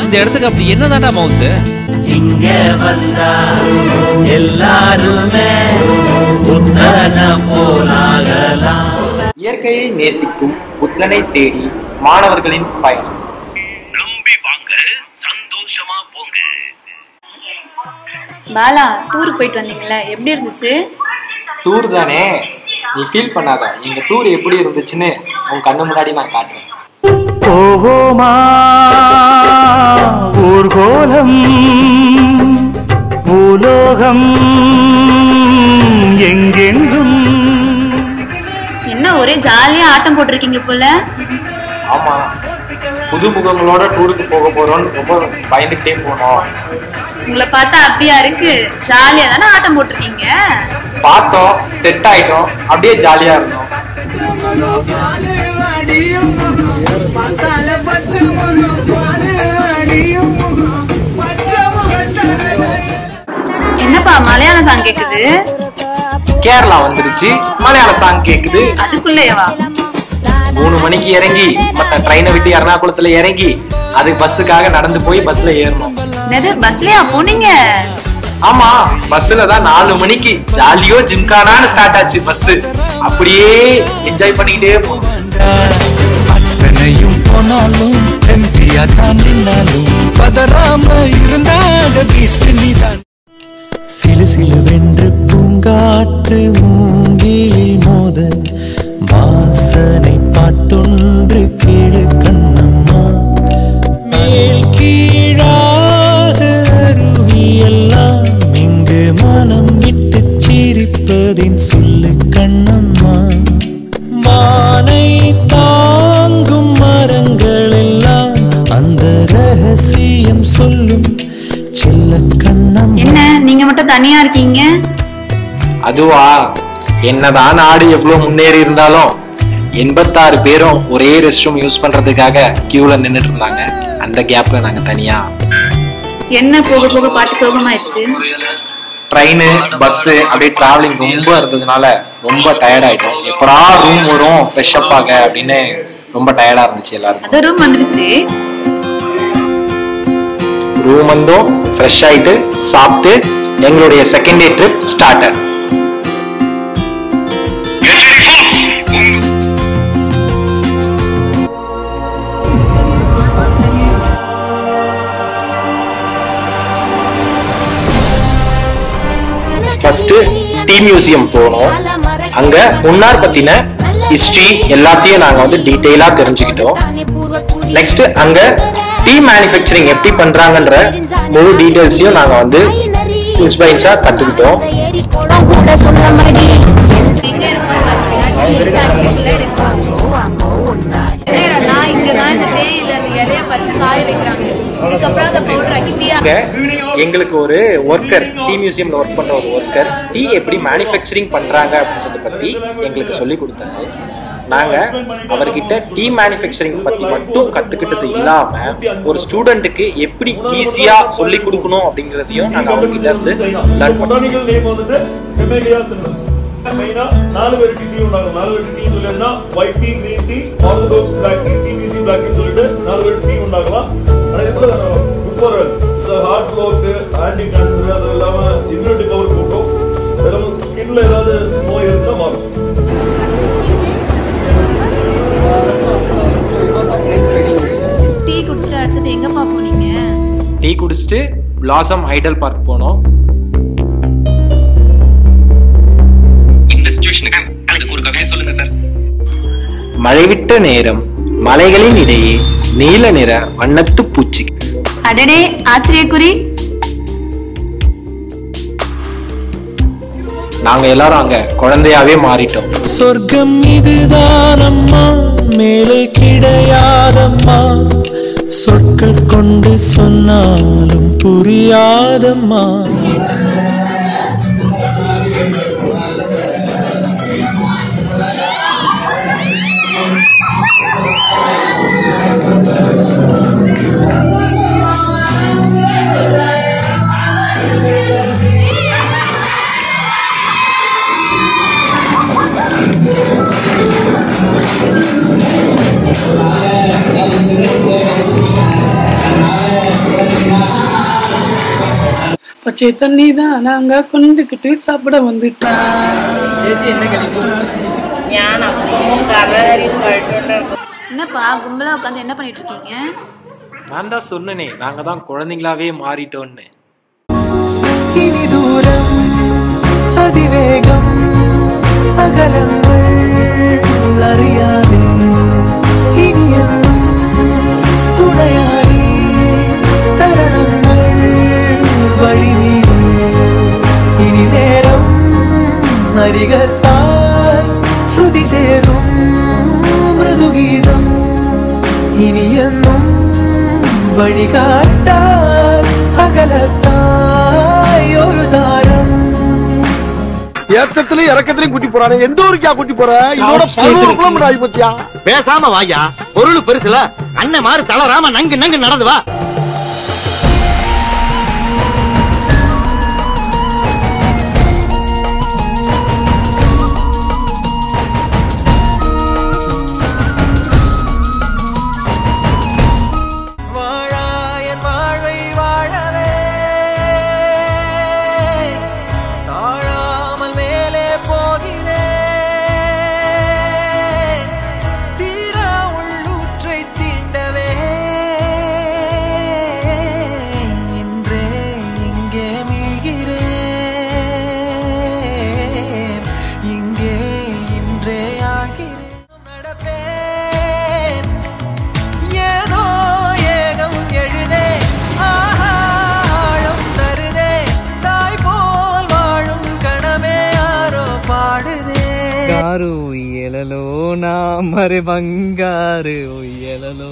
இந்த இடத்துக்கு அப்படி என்னதான்டா மவுஸ் இங்க வந்தா எல்லாருமே புத்தன போலாகலாம் இயற்கையை நேசிக்கும் புத்தனை தேடி மாணவர்களின் பயணம் நம்பி வாங்க சந்தோஷமா போங்க பாலா டூருக்கு போயிட்டு வந்தீங்கல்ல எப்படி இருந்துச்சு டூர் தானே நீ ஃபீல் பண்ணாத எங்க டூர் எப்படி இருந்துச்சுன்னு உன் கண்ணு முன்னாடி நான் காட்டுறேன் போவோமா ஊர்கோலம் பூலோகம் எங்கெங்கும் என்ன ஒரே ஜாலியா ஆட்டம் போட்டிருக்கீங்க போல ஆமா புது முகங்களோட டூருக்கு போக போறோம்னு ரொம்ப பயந்துக்கிட்டே போனோம் உங்களை பார்த்தா அப்படியா இருக்கு ஜாலியா தானே ஆட்டம் போட்டிருக்கீங்க பார்த்தோம் செட் ஆயிட்டோம் அப்படியே ஜாலியா இருந்தோம் என்னப்பா மலையாள சாங் கேக்குது கேரளா வந்துருச்சு மலையாள சாங் கேக்குது அதுக்குள்ளேயேவா மூணு மணிக்கு இறங்கி மத்த ட்ரெயினை விட்டு எர்ணாகுளத்துல இறங்கி அதுக்கு பஸ்ஸுக்காக நடந்து போய் பஸ்ல ஏறணும் என்னது பஸ்லயா போனீங்க ஆமா பஸ்ல தான் நாலு மணிக்கு ஜாலியோ ஜிம்கானான்னு ஸ்டார்ட் ஆச்சு பஸ் அப்படியே என்ஜாய் பண்ணிக்கிட்டே போனோம் அத்தனையும் போனாலும் எம்பியா தான் நின்னாலும் பதறாம இருந்தாட பீஸ்ட் நீதான் சிலு சிலுவென்று பூங்காற்று மூங்கிலில் மோத வாசனை பாட்டொன்று கேளு கண்ணம்மா மேல் கீழாக அருவியெல்லாம் இங்கு மனம் விட்டு சிரிப்பதின் சொல்லு கண்ணம்மா வானை தாங்கும் மரங்கள் எல்லாம் அந்த ரகசியம் சொல்லும் செல்ல கண்ணம்மா என்ன நீங்க மட்டும் தனியா இருக்கீங்க அதுவா என்னதான் நாடு எவ்வளவு முன்னேறி இருந்தாலும் எண்பத்தாறு பேரும் ஒரே ரெஸ்ட் ரூம் யூஸ் பண்றதுக்காக கியூல நின்னுட்டு இருந்தாங்க அந்த கேப்ல நாங்க தனியா என்ன போக போக பாட்டு சோகமாயிடுச்சு ட்ரெயின் பஸ் அப்படியே டிராவலிங் ரொம்ப இருந்ததுனால ரொம்ப டயர்ட் ஆயிட்டோம் எப்படா ரூம் வரும் ஃப்ரெஷ் அப் ஆக அப்படின்னு ரொம்ப டயர்டா இருந்துச்சு எல்லாருக்கும் அது ரூம் வந்துருச்சு ரூம் வந்தோம் ஃப்ரெஷ் ஆயிட்டு சாப்பிட்டு எங்களுடைய second day trip starter first tea museum போனோம் அங்க முன்னார் பத்தின ஹிஸ்டரி எல்லாத்தையும் நாங்க வந்து டீட்டெயிலா தெரிஞ்சுக்கிட்டோம் நெக்ஸ்ட் அங்க டீ மேனுஃபேக்சரிங் எப்படி பண்றாங்கன்ற முழு டீடைல்ஸையும் நாங்க வந்து இன்ச் பை இன்ச்சா கத்துக்கிட்டோம் கூட சொன்ன மடி எங்க இருக்கோம் பாத்தீங்கன்னா டீ ஃபேக்டரிக்குள்ள இருக்கோம் என்னடா இங்கதான் இந்த தேயில அந்த இலைய பறிச்சு காய வைக்கிறாங்க இதுக்கப்புறம் அதை பவுடர் ஆக்கி டீ அங்க எங்களுக்கு ஒரு ஒர்க்கர் டீ மியூசியம்ல ஒர்க் பண்ற ஒரு ஒர்க்கர் டீ எப்படி மேனுஃபேக்சரிங் பண்றாங்க அப்படின்றத பத்தி எங்களுக்கு சொல்லி கொடுத்தாரு நாங்க அவர்கிட்ட டீ மேனுஃபேக்சரிங் பத்தி மட்டும் கத்துக்கிட்டது இல்லாம ஒரு ஸ்டூடெண்ட்டுக்கு எப்படி ஈஸியா சொல்லி கொடுக்கணும் அப்படிங்கறதையும் நாங்க அவர்கிட்ட இருந்து லேர்ன் பண்ணோம் பொட்டானிக்கல் நேம் வந்துட்டு ஹெமேலியா சின்னஸ் மெயினா நாலு வெரைட்டி டீ உண்டாகும் நாலு வெரைட்டி டீ சொல்லிருந்தா white tea green tea orthodox black tea CTC black tea சொல்லிட்டு நாலு வெரைட்டி டீ உண்டாகலாம் ஆனா இதுல குட் ஃபார் ஹார்ட் ப்ளோக்கு ஆன்டி கேன்சர் அது இல்லாம இம்யூனிட்டி பவர் கூட்டும் வெறும் ஸ்கின்ல ஏதாவது நோய் இருந்தா மாறும் டீ குடிச்சிட்டு அடுத்தது எங்கப்பா போனீங்க டீ குடிச்சிட்டு பிளாசம் ஐடல் பார்க் போனோம் இந்த சுச்சுவேஷனுக்கு எனக்கு ஒரு கதையை சொல்லுங்க சார் மழைவிட்ட நேரம் மலைகளின் இடையே நீல நிற வண்ணத்து பூச்சி அடடே ஆச்சரியக்குறி நாங்க எல்லாரும் அங்க குழந்தையாவே மாறிட்டோம் சொர்க்கம் இதுதானம்மா மேலே கிடையாதம்மா சொற்கள் கொண்டு சொன்னாலும் புரியாதம்மா பச்சை தண்ணி தான் நாங்க கொண்டுகிட்டு சாப்பிட வந்துட்டோம் என்னப்பா கும்பலா உட்காந்து என்ன பண்ணிட்டு இருக்கீங்க நான் தான் சொன்னனே நாங்க தான் குழந்தைங்களாவே மாறிட்டோம்னு இனி தூரம் அதிவேகம் அகலங்கள் அறியாதே இனி என்னும் துணையாடி தருணங்கள் வழிநீடு இனி நேரம் அரிகத்தாய் ஸ்ருதி சேரும் மிருதுகீதம் இனி என்னும் வழிகாட்டால் அகலத்தாய் ஒரு தாரம் ஏத்தத்திலயும் இறக்கத்திலயும் கூட்டி போறானே எந்த ஊருக்கா கூட்டி போற இதோட பதினோரு கிலோமீட்டர் ஆகி போச்சியா பேசாம வாயா பொருள் பெருசுல அண்ணன் மாதிரி தளராம நங்கு நங்கு நடந்து வா வாழாயன் வாழ்வை வாழவே தாழாமல் மேலே போகிறேன் தீரா உள்ளூற்றை தீண்டவே இன்றே இங்கே மீழ்கிறேன் இங்கே இன்றே ஆகிறேன் நடப்பேன் ஏதோ ஏகம் எழுதே ஆழம் தருதே தாய் போல் வாழும் கணமே யாரோ பாடுதே గారు ఉయ్యలలో నా మరి బంగారు ఉయ్యలలో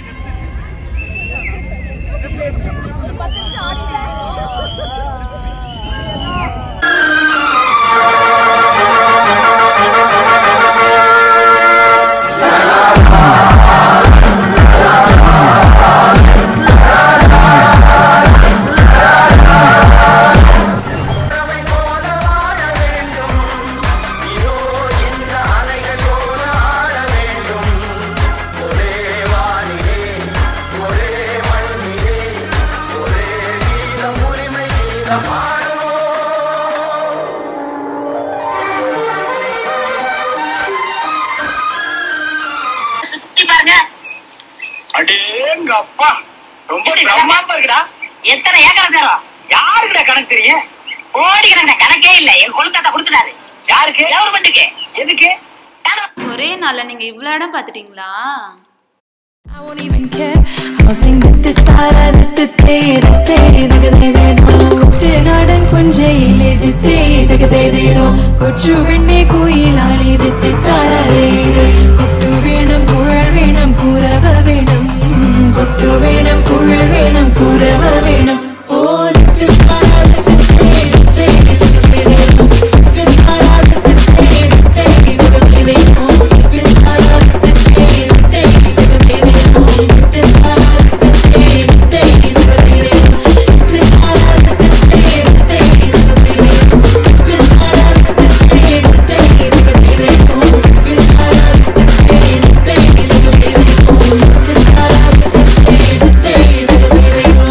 பாருங்க அடேங்க அப்பா ரொம்ப பிரம்மாண்டமா இருக்குடா எத்தனை ஏக்கர் தரும் யாருக்குடா கணக்கு தெரியும் கோடி கணக்கு கணக்கே இல்ல என் கொழுக்கத்தை கொடுத்துட்டாரு யாருக்கு கவர்மெண்ட்டுக்கு எதுக்கு ஒரே நாள்ல நீங்க இவ்வளவு இடம் பாத்துட்டீங்களா I won't even care. I'll sing the tara the te the te the the the the நாடன் புஞ்சையிலே தித்தே தகதேதேதோ கொச்சு வெண்ணே கோயிலாளி தித்தி தாரேது கொட்டு வேணும் குழல் வேணும் கூறவ வேணும் கொட்டு வேணும் குழல் வேணும் கூறவ வேணும் ஓ தித்து தாரா தித்தே தித்தே தித்தேதேதோ தித்து தாரா தித்தே தித்தே தித்தேதேதோ தித்து தாரா தித்தே தித்தே தித்தேதேதோ தித்து தாரா தித்தே தித்தே தித்தேதேதோ தித்து தாரா தித்தே தித்தே தித்தேதேதோ தித்து தாரா தித்தே தித்தே தித்தேதேதோ தித்து தாரா தித்தே தித்தே தித்தேதேதோ தித்து தாரா தித்தே தித்தே தித்தேதேதோ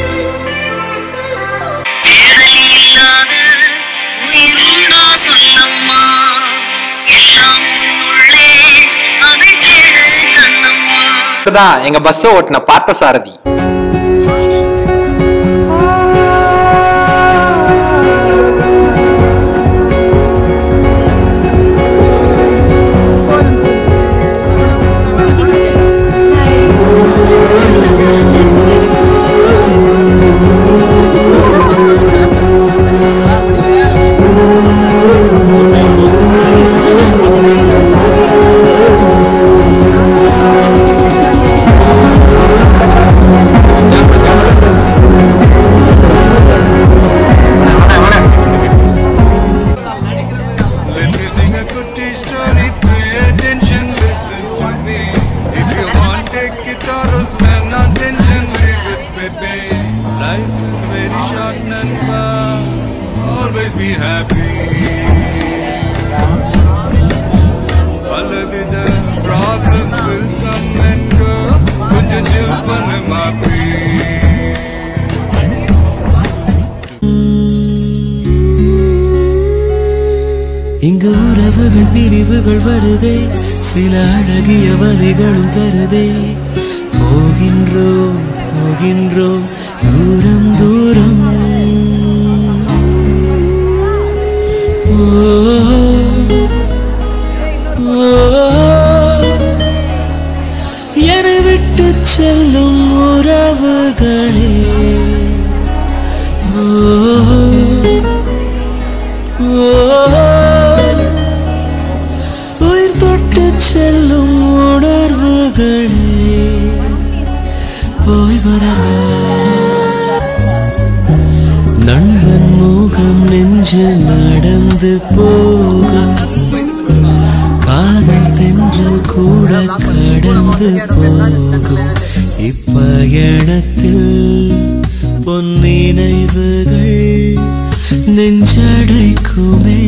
இல்லாது உயிருண்டோ சொல்லம்மா எல்லாம் உன்னுள்ளே அதை தேடு கண்ணம்மா தான் எங்க பஸ் ஓட்டின பார்த்த சாரதி Let me sing a goodie story, pay attention, listen to me. If you want, take it or else, man, attention, leave it, baby. Life is very short and far, always be happy. பலவித problems will come and go, கொஞ்சம் chill பண்ணு மாப்பி. இங்கு உறவுகள் பிரிவுகள் வருதே சில அழகிய வரிகளும் தருதே போகின்றோம் போகின்றோம் தூரம் தூரம் ஓ, ஓ, என்னை விட்டு செல்லும் உறவுகளே ஓ, ஓ, உயிர் தொட்டு செல்லும் உணர்வுகளே போய் வரவா நண்பன் முகம் நெஞ்சில் நடந்து போகும் காதல் தென்றல் கூட கடந்து போகும் இப்பயணத்தில் பொன்னினைவுகள் நெஞ்சடைக்குமே